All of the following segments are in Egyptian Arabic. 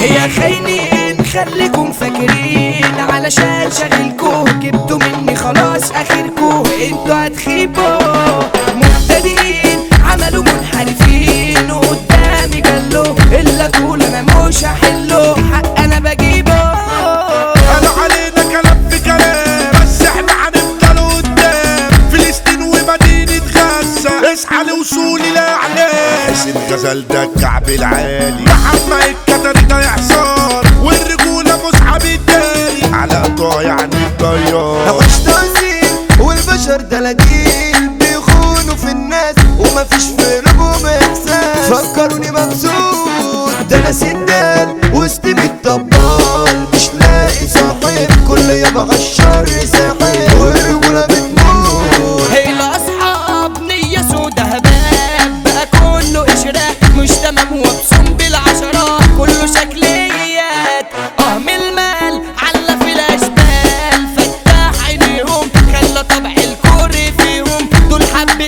يا خاينين خليكم فاكرين علشان شغلكوا جبتوا مني خلاص اخركوا انتوا هتخيبوا مبتدئين عملوا منحرفين وقدامي جلوا الا تقول انا مش هحله حق انا بجيبه قالوا علينا كلام في كلام بس احنا هنفضل قدام فلسطين ومدينة غزة اصحى لوصولي لاعلام حسين غزل ده الكعب العالي محمد الكتري ده يحصار والرجولة مصحاب التاني على ضايع عن الطيار مش تأثير والبشر دلاجيل بيخونوا في الناس ومفيش في قلوبهم احساس فكروني مبسوط ده انا سندال وسط الطبال مش لاقي صاحب كل يابا عالشر ساحب والرجولة بتموت هي الاصحاب نية سودا هباب بقى كله اشراك مش تمام وابصم بالعشرات كله شكليات اه من المال على في الاشبال فتح عينيهم خلى طبع الكوري فيهم دول حبة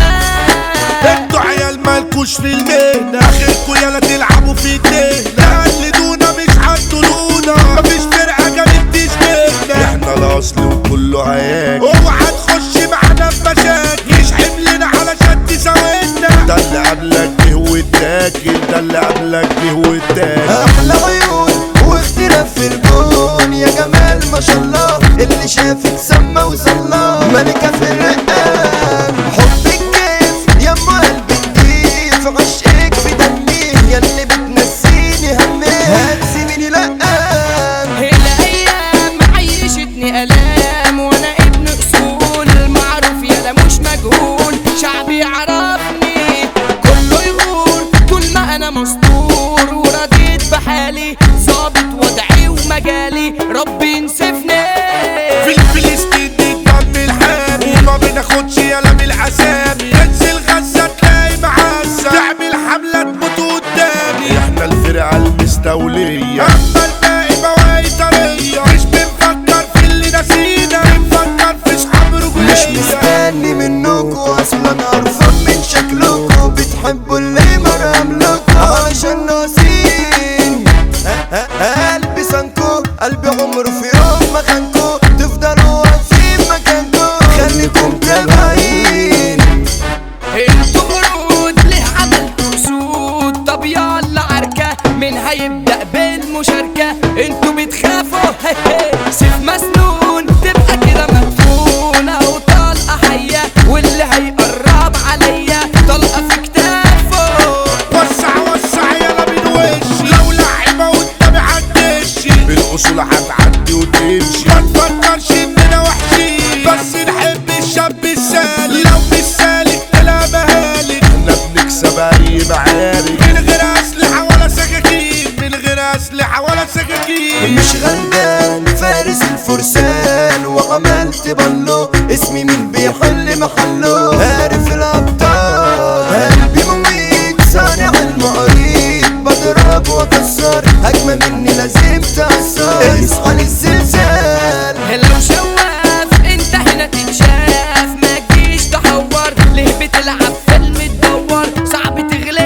عهد انتوا عيال مالكوش في المهنة اخركوا يالا تلعبوا في الدهنة قلدونا مش هتطولونا مفيش فرقة جابت تشبهنا احنا الاصل وكله هياك اوعى تخش معانا في مشاكل مش حملنا علشان تساوينا ده اللي قبلك جه واتاكل ده اللي قبلك جه واتاكل احلى عيون واختلاف في الكون يا جمال ما شاء الله اللي شافك سما وصلى ملكة في الرقام حبك كيف يا ام قلبي نضيف عشقك في دمي يا اللي بتنسيني همي هتسيبيني لقام هي الايام عيشتني الام وانا ابن اصول معروف يالا مش مجهول شعبي يعرفني كله يقول طول ما انا مستور ورضيت بحالي ظابط وضعي ومجالي ربي ينسفني في الفلسطين دي الدم الحامي وما بناخدش يالا بالاسامي تنزل غزة تلاقي معزة تعمل حملة تموت قدامي احنا الفرقة المستولية اما الباقي بواقي طرية مش بنفكر في اللي نسينا بنفكر في صحاب رجولية مش مستني منكوا اصلا قرفان من شكلكوا بتحبوا اللي مرام لكوا عشان ناسين قلبي سانكو قلبي عمره في يوم ما خانكو تفضلوا واقفين مكانكو خليكم تابعين انتوا قرود ليه عملتوا سود طب يلا عركة مين هيبدأ بالمشاركة انتوا بتخافوا سيف مسنون تبقى كده مدفونة وطلقة حية واللي هيقرب عليا طلقة في كتافه وسع وسع يلا من وشي لو لعيبة قدامي هتدشي بالاصول هتعدي وتمشي ما تفكرش اننا وحشين بس نحب الشاب السالك لو مش سالك تلا مهالك احنا بنكسب اي معارك من غير اسلحة ولا سكاكين من غير اسلحة ولا سكاكين مش غلبان فارس الفرسان وعملت بلو اسمي مين بيحل محله عارف الابطال قلبي مميت صانع المعاريض بضرب واكسر هجمة مني لازم تأثر اصحى للزلزال لو شواف انت هنا تتشاف ما تجيش تحور ليه بتلعب فيلم تدور صعب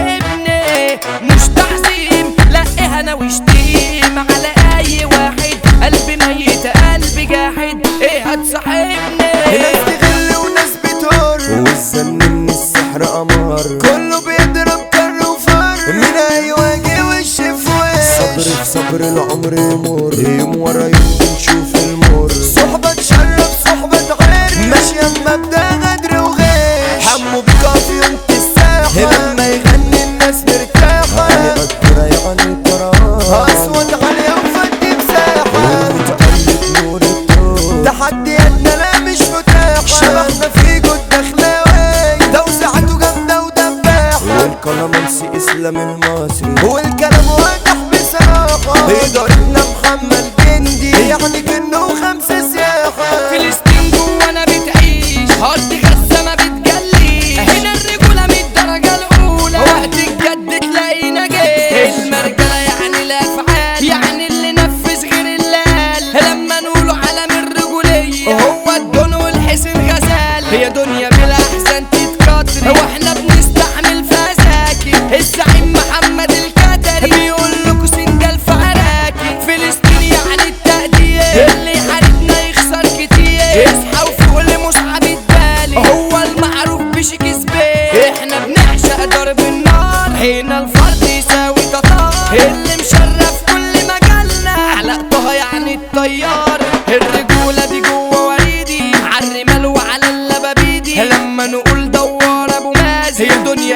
تغلبني مش تعظيم لا اهانة وشتيم على اي واحد قلبي ميت قلبي جاحد ايه هتصاحبني ناس تغل وناس بتهر والزن من السحر قمر كله بيضرب كر وفر من هيواجه وش في وش صبر في صبر العمر يمر يوم ورا يوم بنشوف المر صحبة تشرف صحبة غير ماشية بمبدأ غدر وغش حمو بكافي وانت الساحة لما يغني الناس مرتاحة مقدرة يعني كرامة أصوات عالية وفدي مساحة وتقلب نور الدور تحدياتنا لا مش متاحة شبحنا في جود دخلاوي توسعته جامدة ودباحة والكلامنسي اسلام المصري والكلام واضح بصراحة إدارتنا محمد جندي يعني كأنه خمسة سياحة فلسطين جوانا بتعيش هارد غزة ما بتجليش هنا الرجولة من الدرجة الأولى وقت الجد تلاقينا جيش المرجلة يعني الأفعال يعني اللي نفذ غير اللي قال لما نقولوا علم الرجولية هو الدون والحسن غزال هي دنيا بالأحزان تتكتر واحنا بنستحمل فساكن الزعيم محمد الكتري بيقول لكم سنجل في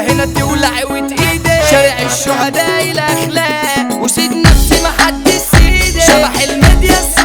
هنا تولع وتقيدي شارع الشهداء الاخلاق وسيد نفسي محدش سيدي شبح الميديا